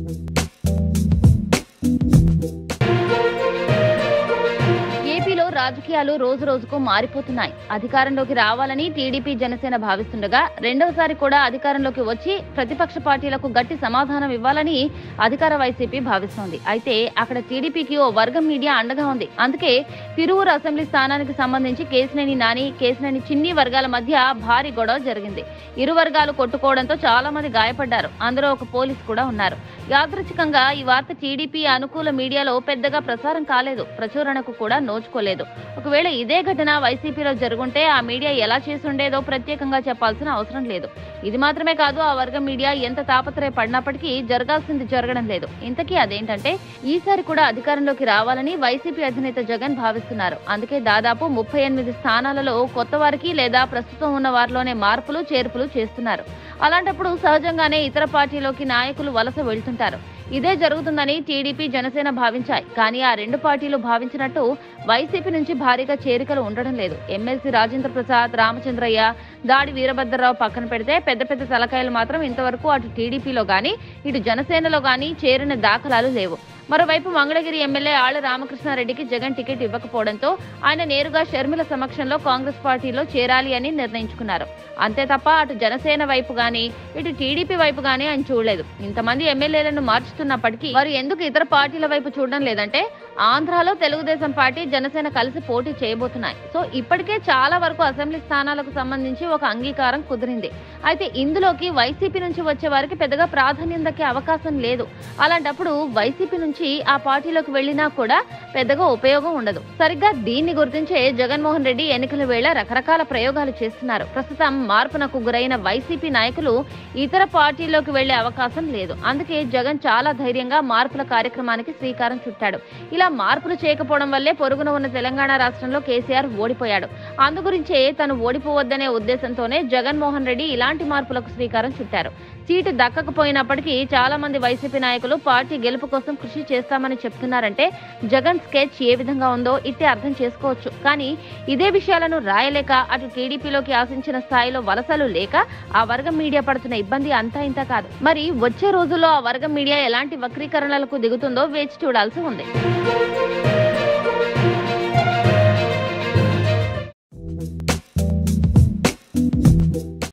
ఏపీలో రాజకీయాలు రోజు రోజుకు మారిపోతున్నాయి అధికారంలోకి రావాలని టీడీపీ జనసేన భావిస్తుండగా రెండవసారి కూడా అధికారంలోకి వచ్చి ప్రతిపక్ష పార్టీలకు గట్టి సమాధానం ఇవ్వాలని అధికార వైసీపీ భావిస్తోంది అయితే అక్కడ టీడీపీకి ఓ వర్గం మీడియా అండగా ఉంది అందుకే తిరువురు అసెంబ్లీ స్థానానికి సంబంధించి కేసినేని నాని కేసినేని చిన్ని వర్గాల మధ్య భారీ గొడవ జరిగింది ఇరు వర్గాలు కొట్టుకోవడంతో చాలా మంది గాయపడ్డారు అందులో ఒక పోలీస్ కూడా ఉన్నారు యాదృచ్ఛికంగా ఈ వార్త టీడీపీ అనుకూల మీడియాలో పెద్దగా ప్రసారం కాలేదు ప్రచురణకు కూడా నోచుకోలేదు ఒకవేళ ఇదే ఘటన వైసీపీలో జరుగుంటే ఆ మీడియా ఎలా చేసుండేదో ప్రత్యేకంగా చెప్పాల్సిన అవసరం లేదు ఇది మాత్రమే కాదు ఆ వర్గం మీడియా ఎంత తాపత్రయపడినప్పటికీ జరగాల్సింది జరగడం లేదు ఇంతకీ అదేంటంటే ఈసారి కూడా అధికారంలోకి రావాలని వైసీపీ అధినేత జగన్ భావిస్తున్నారు అందుకే దాదాపు ముప్పై ఎనిమిది స్థానాలలో కొత్త వారికి లేదా ప్రస్తుతం ఉన్న వారిలోనే మార్పులు చేర్పులు చేస్తున్నారు అలాంటప్పుడు సహజంగానే ఇతర పార్టీలోకి నాయకులు వలస వెళ్తుంటారు ఇదే జరుగుతుందని టీడీపీ జనసేన భావించాయి కానీ ఆ రెండు పార్టీలు భావించినట్టు వైసీపీ నుంచి భారీగా చేరికలు ఉండడం లేదు ఎమ్మెల్సీ రాజేంద్ర ప్రసాద్ రామచంద్రయ్య దాడి వీరభద్రరావు పక్కన పెడితే పెద్ద పెద్ద తలకాయలు మాత్రం ఇంతవరకు అటు టీడీపీలో గానీ ఇటు జనసేనలో గానీ చేరిన దాఖలాలు లేవు మరోవైపు మంగళగిరి ఎమ్మెల్యే ఆళ్ల రామకృష్ణారెడ్డికి జగన్ టికెట్ ఇవ్వకపోవడంతో ఆయన నేరుగా షర్మిల సమక్షంలో కాంగ్రెస్ పార్టీలో చేరాలి అని నిర్ణయించుకున్నారు అంతే తప్ప అటు జనసేన వైపు గాని ఇటు టీడీపీ వైపు గాని ఆయన చూడలేదు ఇంతమంది ఎమ్మెల్యేలను మార్చుతున్నప్పటికీ వారు ఎందుకు ఇతర పార్టీల వైపు చూడడం లేదంటే ఆంధ్రాలో తెలుగుదేశం పార్టీ జనసేన కలిసి పోటీ చేయబోతున్నాయి సో ఇప్పటికే చాలా వరకు అసెంబ్లీ స్థానాలకు సంబంధించి ఒక అంగీకారం కుదిరింది అయితే ఇందులోకి వైసీపీ నుంచి వచ్చే వారికి పెద్దగా ప్రాధాన్యం దక్కే అవకాశం లేదు అలాంటప్పుడు వైసీపీ నుంచి ఆ పార్టీలోకి వెళ్ళినా కూడా పెద్దగా ఉపయోగం ఉండదు సరిగ్గా దీన్ని గుర్తించే జగన్మోహన్ రెడ్డి ఎన్నికల వేళ రకరకాల ప్రయోగాలు చేస్తున్నారు ప్రస్తుతం మార్పునకు గురైన వైసీపీ నాయకులు ఇతర పార్టీల్లోకి వెళ్లే అవకాశం లేదు అందుకే జగన్ చాలా ధైర్యంగా మార్పుల కార్యక్రమానికి శ్రీకారం చుట్టాడు ఇలా మార్పులు చేయకపోవడం వల్లే పొరుగున ఉన్న తెలంగాణ రాష్ట్రంలో కేసీఆర్ ఓడిపోయాడు అందుగురించే తను ఓడిపోవద్దనే ఉద్దేశంతోనే జగన్మోహన్ రెడ్డి ఇలాంటి మార్పులకు శ్రీకారం చుట్టారు సీటు దక్కకపోయినప్పటికీ చాలా మంది వైసీపీ నాయకులు పార్టీ గెలుపు కోసం కృషి చేస్తామని చెప్తున్నారంటే జగన్ స్కెచ్ ఏ విధంగా ఉందో ఇట్టే అర్థం చేసుకోవచ్చు కానీ ఇదే విషయాలను రాయలేక అటు టీడీపీలోకి ఆశించిన స్థాయిలో వలసలు లేక ఆ వర్గం మీడియా పడుతున్న ఇబ్బంది అంతా ఇంత కాదు మరి వచ్చే రోజుల్లో ఆ వర్గం మీడియా ఎలాంటి వక్రీకరణలకు దిగుతుందో వేచి చూడాల్సి ఉంది